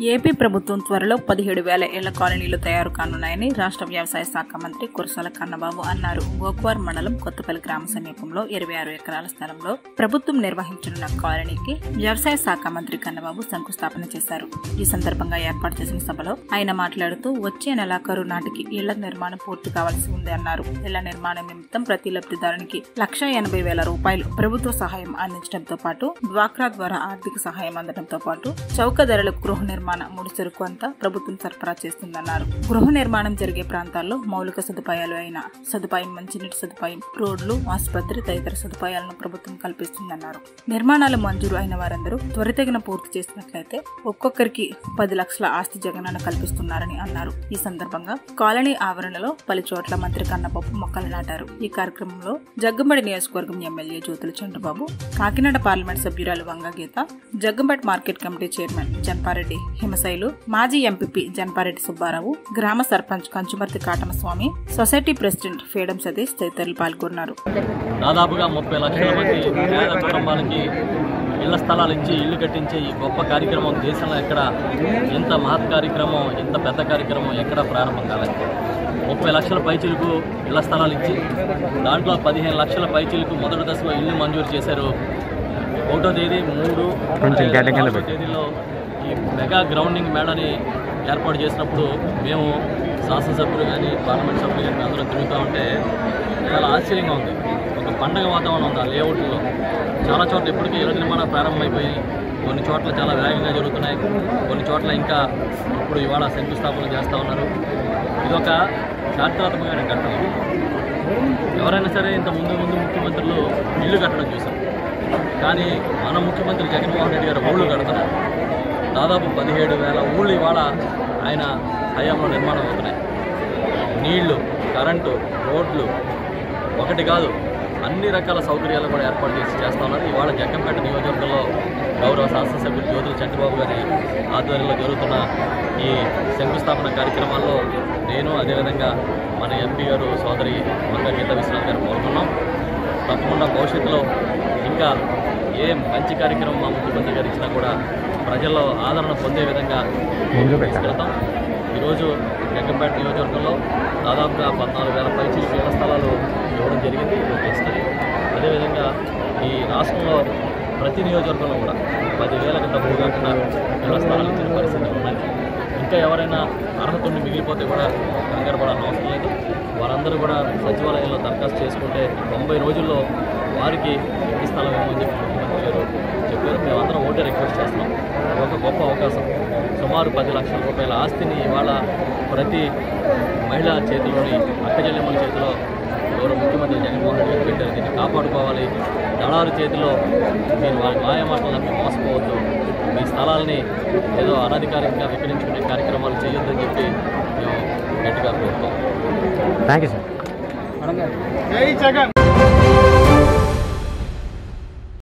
AP ప్రభుత్వం త్వరలో పదిహేడు వేల ఇళ్ల కాలనీలు తయారు కానున్నాయని రాష్ట్ర వ్యవసాయ శాఖ మంత్రి కురసాల కన్నబాబు అన్నారు గోక్వార్ మండలం కొత్తపల్లి గ్రామ సమీపంలో ఇరవై ఆరు ఎకరాల స్థలంలో ప్రభుత్వం నిర్వహించనున్న కాలనీకి వ్యవసాయ శాఖ మంత్రి కన్నబాబు శంకుస్థాపన చేశారు ఈ సందర్భంగా ఏర్పాటు చేసిన సభలో ఆయన మాట్లాడుతూ వచ్చే నెలాఖరు నాటికి ఇళ్ల నిర్మాణం పూర్తి కావాల్సి ఉంది అన్నారు ఇళ్ల నిర్మాణం నిమిత్తం ప్రతి లబ్ధిదారునికి లక్ష ఎనభై వేల రూపాయలు ప్రభుత్వ సహాయం అందించడంతో పాటు డ్వాక్రా ద్వారా ఆర్థిక సహాయం అందడంతో పాటు చౌక ధరలకు గృహ నిర్మాణ ముడి సరుకు అంతా ప్రభుత్వం సరఫరా చేస్తుందన్నారు గృహ నిర్మాణం జరిగే ప్రాంతాల్లో మౌలిక సదుపాయాలు అయిన సదుపాయం మంచినీటి సదుపాయం రోడ్లు ఆసుపత్రి తదితర సదుపాయాలను ప్రభుత్వం కల్పిస్తుందన్నారు నిర్మాణాలు మంజూరు అయిన వారందరూ త్వరితగిన పూర్తి చేసినట్లయితే ఒక్కొక్కరికి పది లక్షల ఆస్తి జగనన్న కల్పిస్తున్నారని అన్నారు ఈ సందర్భంగా కాలనీ ఆవరణలో పలు చోట్ల మంత్రి కన్నబాబు మొక్కలు నాటారు ఈ కార్యక్రమంలో జగ్గంబడి నియోజకవర్గం ఎమ్మెల్యే జ్యోతుల చంద్రబాబు కాకినాడ పార్లమెంట్ సభ్యురాలు Vanga Geetha Jaggampeta market committee chairman Janpareddy Himasailu మాజీ ఎంపీపీ జన్పారెడ్డి సుబ్బారావు గ్రామ సర్పంచ్ కంచుమర్తి కాటమస్వామి సొసైటీ ప్రెసిడెంట్ ఫేడం సతీష్ తదితరులు పాల్గొన్నారు దాదాపుగా ముప్పై లక్షల మంది పేద కుటుంబాలకి ఇళ్ల స్థలాలు ఇచ్చి ఇల్లు కట్టించే ఈ గొప్ప కార్యక్రమం దేశంలో ఎక్కడ ఇంత మహత్ కార్యక్రమం ఇంత పెద్ద కార్యక్రమం ఎక్కడ ప్రారంభం కాలేదు ముప్పై లక్షల పైచిలకు ఇళ్ల స్థలాలు ఇచ్చి దాంట్లో పదిహేను లక్షల పైచిలకు మొదటి దశలో ఇల్లు మంజూరు చేశారు ఒకటో తేదీ మూడు కొంచెం గడ్డ కింద నాలుగో తేదీలో ఈ మెగా గ్రౌండింగ్ మేళని ఏర్పాటు చేసినప్పుడు మేము శాసనసభ్యులు కానీ పార్లమెంట్ సభ్యులు కానీ అందరం తిరుగుతూ ఉంటే చాలా ఆశ్చర్యంగా ఉంది ఒక పండగ వాతావరణం ఉంది ఆ లేఅవుట్లో చాలా చోట్ల ఇప్పటికీ ఇళ్ల నిర్మాణం ప్రారంభమైపోయి కొన్ని చోట్ల చాలా వేగంగా జరుగుతున్నాయి కొన్ని చోట్ల ఇంకా ఇప్పుడు ఇవాళ శంకుస్థాపన చేస్తూ ఉన్నారు ఇది ఒక చారిత్రాత్మకమైన ఘట్టం ఎవరైనా సరే ఇంత ముందు ముందు ముఖ్యమంత్రులు ఇల్లు కట్టడం చూశాం కానీ మన ముఖ్యమంత్రి జగన్మోహన్ రెడ్డి గారు ఊళ్ళు కడుతున్నారు దాదాపు పదిహేడు వేల ఊళ్ళు ఇవాళ ఆయన హయాంలో నిర్మాణం అవుతున్నాయి నీళ్లు కరెంటు రోడ్లు ఒకటి కాదు అన్ని రకాల సౌకర్యాలు కూడా ఏర్పాటు చేసి చేస్తా ఉన్నారు ఇవాళ జగ్గంపేట నియోజకవర్గంలో గౌరవ శాసనసభ్యులు జ్యోతుల చంద్రబాబు గారి ఆధ్వర్యంలో జరుగుతున్న ఈ శంకుస్థాపన కార్యక్రమాల్లో నేను అదేవిధంగా మన ఎంపీ గారు సోదరి మంగ గీత విశ్వనాథ్ గారు పాల్గొన్నాం తప్పకుండా భవిష్యత్తులో ఇంకా ఏ మంచి కార్యక్రమం మా ముఖ్యమంత్రి గారు ఇచ్చినా కూడా ప్రజల్లో ఆదరణ పొందే విధంగా ముందు పెట్టాలి. తీసుకెళ్తాం ఈరోజు జగ్గంపేట నియోజకవర్గంలో దాదాపుగా పద్నాలుగు వేల పైచి ఇళ్ల స్థలాలు ఇవ్వడం జరిగింది ఒకేసారి అదేవిధంగా ఈ రాష్ట్రంలో ప్రతి నియోజకవర్గంలో కూడా పదివేలకు తక్కువ కాకుండా ఇళ్ల స్థలాలు ఇచ్చిన పరిస్థితులు ఉన్నాయి ఇంకా ఎవరైనా అర్హత ఉండి మిగిలిపోతే కూడా కంగారు పడాల్సిన అవసరం లేదు వారందరూ కూడా సచివాలయంలో దరఖాస్తు చేసుకుంటే తొంభై రోజుల్లో వారికి ఇంటి స్థలం ఇవ్వమని చెప్పి ముఖ్యమంత్రి గారు చెప్పారు మేమందరం ఓటే రిక్వెస్ట్ చేస్తున్నాం ఇది ఒక గొప్ప అవకాశం సుమారు పది లక్షల రూపాయల ఆస్తిని ఇవాళ ప్రతి మహిళ చేతిలోని అక్కజెల్లెమ్మల చేతిలో గౌరవ ముఖ్యమంత్రి జగన్మోహన్ రెడ్డి గారు పెట్టారు దీన్ని కాపాడుకోవాలి దళారు చేతిలో మీరు వారి మాయమాటలు నమ్మి మోసపోవద్దు మీ స్థలాల్ని ఏదో అనధికారికంగా విక్రయించుకునే కార్యక్రమాలు చేయొద్దని చెప్పి మేము గట్టిగా కోరుతాం థ్యాంక్ యూ సార్ జై జగన్